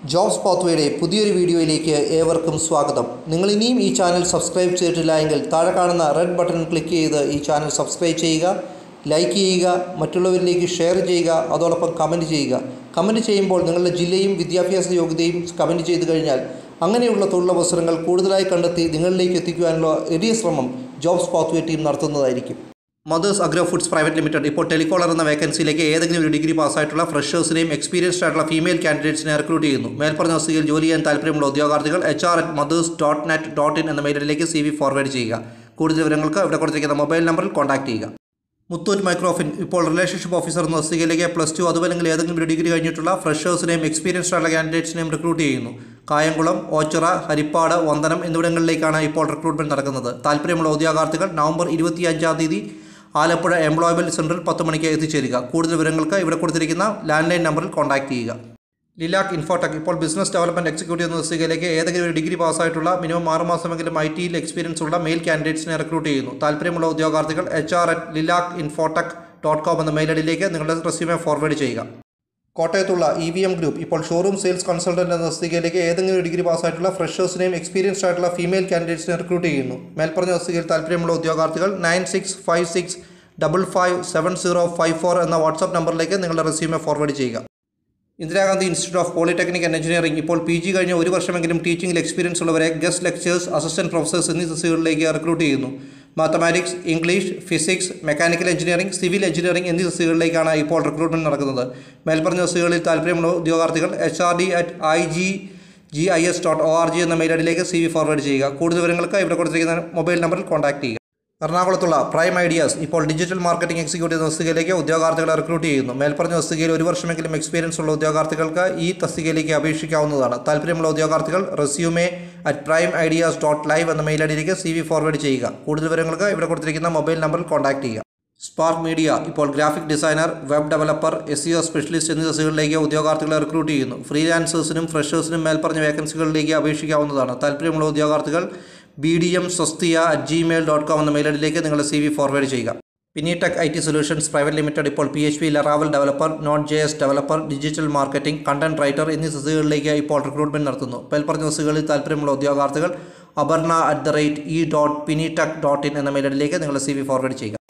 jobs പാത്വേയുടെ പുതിയൊരു വീഡിയോയിലേക്ക് ഏവർക്കും സ്വാഗതം നിങ്ങൾ ഇനിയും ഈ ചാനൽ സബ്സ്ക്രൈബ് ചെയ്തിട്ടില്ല എങ്കിൽ താഴെ കാണുന്ന റെഡ് ബട്ടൺ ക്ലിക്ക് ചെയ്ത് ഈ ചാനൽ സബ്സ്ക്രൈബ് ചെയ്യുക ലൈക്ക് ചെയ്യുക മറ്റുള്ളവരിലേക്ക് ഷെയർ ചെയ്യുക അതോടൊപ്പം കമൻറ്റ് ചെയ്യുക കമൻറ്റ് ചെയ്യുമ്പോൾ നിങ്ങളുടെ ജില്ലയും വിദ്യാഭ്യാസ യോഗ്യതയും കമൻറ്റ് ചെയ്ത് കഴിഞ്ഞാൽ അങ്ങനെയുള്ള തൊഴിലവസരങ്ങൾ കൂടുതലായി കണ്ടെത്തി നിങ്ങളിലേക്ക് എത്തിക്കുവാനുള്ള എളിയ ശ്രമം ജോബ്സ് പാത്വേ ടീം നടത്തുന്നതായിരിക്കും mothers agro foods private limited ഇപ്പോൾ ടെലികോളർ എന്ന വേക്കൻസിയിലേക്ക് ഏതെങ്കിലും ഒരു ഡിഗ്രി പാസ്സായിട്ടുള്ള ഫ്രഷേഴ്സിനെയും എക്സ്പീരിയൻസ്ഡ് ആയിട്ടുള്ള ഫീമെയിൽ കാൻഡിഡേറ്റ്സിനെ റിക്രൂട്ട് ചെയ്യുന്നു മേൽപ്പറഞ്ഞ തസ്തികയിൽ ജോലി ചെയ്യാൻ താല്പര്യമുള്ള ഉദ്യോഗാർത്ഥികൾ H R at mothers dot net dot in എന്ന മെയിലിലേക്ക് സി വി ഫോർവേഡ് ചെയ്യുക കൂടുതൽ വിവരങ്ങൾക്ക് ഇവിടെ കൊടുത്തിരിക്കുന്ന മൊബൈൽ നമ്പറിൽ കോൺടാക്ട് ചെയ്യുക മുത്തൂറ്റ് മൈക്രോഫിൻ ഇപ്പോൾ റിലേഷൻഷിപ്പ് ഓഫീസർ എന്ന തസ്തികയിലേക്ക് പ്ലസ് ടു അതുമല്ലെങ്കിൽ ഏതെങ്കിലും ഒരു ഡിഗ്രി കഴിഞ്ഞിട്ടുള്ള ഫ്രഷേഴ്സിനെയും എക്സ്പീരിയൻസ്ഡ് ആയിട്ടുള്ള കാൻഡിഡേറ്റ്സിനെയും റിക്രൂട്ട് ചെയ്യുന്നു കായംകുളം ഓച്ചിറ ഹരിപ്പാട് വന്ദനം എന്നിവിടങ്ങളിലേക്കാണ് ഇപ്പോൾ റിക്രൂട്ട്മെന്റ് നടക്കുന്നത് താല്പര്യമുള്ള ഉദ്യോഗാർത്ഥികൾ നവംബർ ഇരുപത്തിയഞ്ചാം തീയതി ആലപ്പുഴ എംപ്ലോയബിൾ സെൻറ്ററിൽ പത്ത് മണിക്ക് എത്തിച്ചേരുക കൂടുതൽ വിവരങ്ങൾക്ക് ഇവിടെ കൊടുത്തിരിക്കുന്ന ലാൻഡ് ലൈൻ നമ്പറിൽ കോൺടാക്ട് ചെയ്യുക ലിലാക് ഇൻഫോടെക് ഇപ്പോൾ ബിസിനസ് ഡെവലപ്മെന്റ് എക്സിക്യൂട്ടീവ് എന്ന തസ്തികയിലേക്ക് ഏതെങ്കിലും ഒരു ഡിഗ്രി പാസ്സായിട്ടുള്ള മിനിമം ആറ് മാസമെങ്കിലും ഐ ടിയിൽ എക്സ്പീരിയൻസ് ഉള്ള മെയിൽ കാൻഡിഡേറ്റ്സിനെ റിക്രൂട്ട് ചെയ്യുന്നു താല്പര്യമുള്ള ഉദ്യോഗാർത്ഥികൾ H R at Lilac Infotech dot com എന്ന മെയിൽ ഐഡിയിലേക്ക് നിങ്ങളുടെ റെസ്യൂമെ ഫോർവേഡ് ചെയ്യുക കോട്ടയത്തുള്ള ഇ വി എം ഗ്രൂപ്പ് ഇപ്പോൾ ഷോറൂം സെയിൽസ് കൺസൾട്ടന്റ് എന്ന തസ്തികയിലേക്ക് ഏതെങ്കിലും ഒരു ഡിഗ്രി പാസ്സായിട്ടുള്ള ഫ്രഷേഴ്സിനെയും എക്സ്പീരിയൻസ്ഡ് ആയിട്ടുള്ള ഫീമെയിൽ കാൻഡിഡേറ്റ്സിനെ റിക്രൂട്ട് ചെയ്യുന്നു മേൽപ്പറഞ്ഞ തസ്തികയിൽ താല്പര്യമുള്ള ഉദ്യോഗാർത്ഥികൾ nine six five six double five seven zero five four എന്ന വാട്സാപ്പ് നമ്പറിലേക്ക് നിങ്ങളുടെ റെസ്യൂമെ ഫോർവേഡ് ചെയ്യുക Indira Gandhi institute of polytechnic and engineering ഇപ്പോൾ പി ജി കഴിഞ്ഞ ഒരു വർഷമെങ്കിലും ടീച്ചിങ്ങിൽ എക്സ്പീരിയൻസ് ഉള്ളവരെ ഗസ്റ്റ് ലെക്ചേഴ്സ് അസിസ്റ്റന്റ് പ്രൊഫസേഴ്സ് എന്നീ തസ്തികകളിലേക്ക് റിക്രൂട്ട് ചെയ്യുന്നു mathematics English physics mechanical engineering civil engineering എന്നീ തസ്തികകളിലേക്കാണ് ഇപ്പോൾ റിക്രൂട്ട്മെന്റ് നടക്കുന്നത് മേൽപ്പറഞ്ഞ തസ്തികകളിൽ താല്പര്യമുള്ള ഉദ്യോഗാർത്ഥികൾ H R D at I G G I S dot O R G എന്ന മെയിൽ ഐഡിയിലേക്ക് സി വി ഫോർവേഡ് ചെയ്യുക കൂടുതൽ വിവരങ്ങൾക്ക് ഇവിടെ കൊടുത്തിരിക്കുന്ന മൊബൈൽ നമ്പറിൽ കോൺടാക്ട് ചെയ്യുക എറണാകുളത്തുള്ള പ്രൈം ഐഡിയാസ് ഇപ്പോൾ ഡിജിറ്റൽ മാർക്കറ്റിംഗ് എക്സിക്യൂട്ടീവ് തസ്തികയിലേക്ക് ഉദ്യോഗാർത്ഥികളെ റിക്രൂട്ട് ചെയ്യുന്നു മേൽപ്പറഞ്ഞ തസ്തികയിൽ ഒരു വർഷമെങ്കിലും എക്സ്പീരിയൻസ് ഉള്ള ഉദ്യോഗാർത്ഥികൾക്ക് ഈ തസ്തികയിലേക്ക് അപേക്ഷിക്കാവുന്നതാണ് താല്പര്യമുള്ള ഉദ്യോഗാർത്ഥികൾ resume at prime ideas dot live എന്ന മെയിൽ ഐഡിയിലേക്ക് സി വി ഫോർവേഡ് ചെയ്യുക കൂടുതൽ വിവരങ്ങൾക്ക് ഇവിടെ കൊടുത്തിരിക്കുന്ന മൊബൈൽ നമ്പറിൽ കോൺടാക്ട് ചെയ്യുക സ്പാർക്ക് മീഡിയ ഇപ്പോൾ graphic designer web developer S C O specialist എന്നീ തസ്തികകളിലേക്ക് ഉദ്യോഗാർത്ഥികളെ റിക്രൂട്ട് ചെയ്യുന്നു ഫ്രീലാൻസേഴ്സിനും ഫ്രഷേഴ്സിനും മേൽപ്പറഞ്ഞ വേക്കൻസികളിലേക്ക് അപേക്ഷിക്കാവുന്നതാണ് താല്പര്യമുള്ള ഉദ്യോഗാർത്ഥികൾ B D M Swasthiya at Gmail dot com എന്ന മെയിൽ ഐഡിയിലേക്ക് നിങ്ങളുടെ സി വി ഫോർവേഡ് ചെയ്യുക Pinitech I T solutions private limited ഇപ്പോൾ P H P Laravel developer node J S developer digital marketing content writer എന്നീ തസ്തികകളിലേക്ക് ഇപ്പോൾ റിക്രൂട്ട്മെന്റ് നടത്തുന്നു മേൽപ്പറഞ്ഞ തസ്തികകളിൽ താല്പര്യമുള്ള ഉദ്യോഗാർത്ഥികൾ Aparna at the rate E dot Pinitech dot in എന്ന മെയിൽ ഐഡിയിലേക്ക് നിങ്ങളുടെ സി വി ഫോർവേഡ് ചെയ്യുക